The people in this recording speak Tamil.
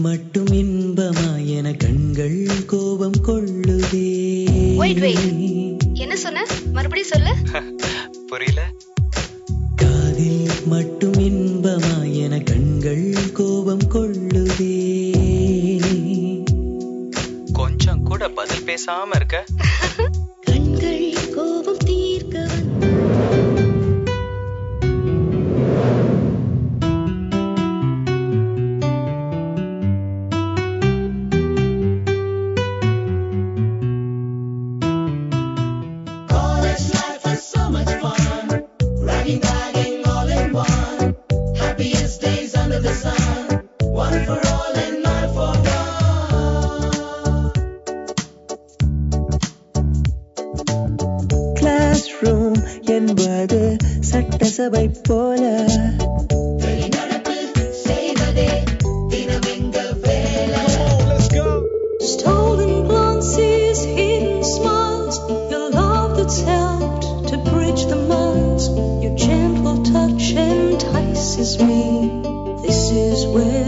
மட்டும் இன்பமா என கண்கள் கோபம் கொள்ளுதே Wait, wait. என்ன சொன்ன மறுபடியும் சொல்லு புரியல காதில் மட்டும் இன்பமா என கண்கள் கோபம் கொள்ளுதே கொஞ்சம் கூட பதில் பேசாம இருக்க கண்கள் கோபம் தீர்க்க வந்த கிளாஸ் ரூம் என்பது சட்டசபை போல Stolen glances, hidden smiles, your love that's helped to bridge the miles. Your gentle touch entices me. This is where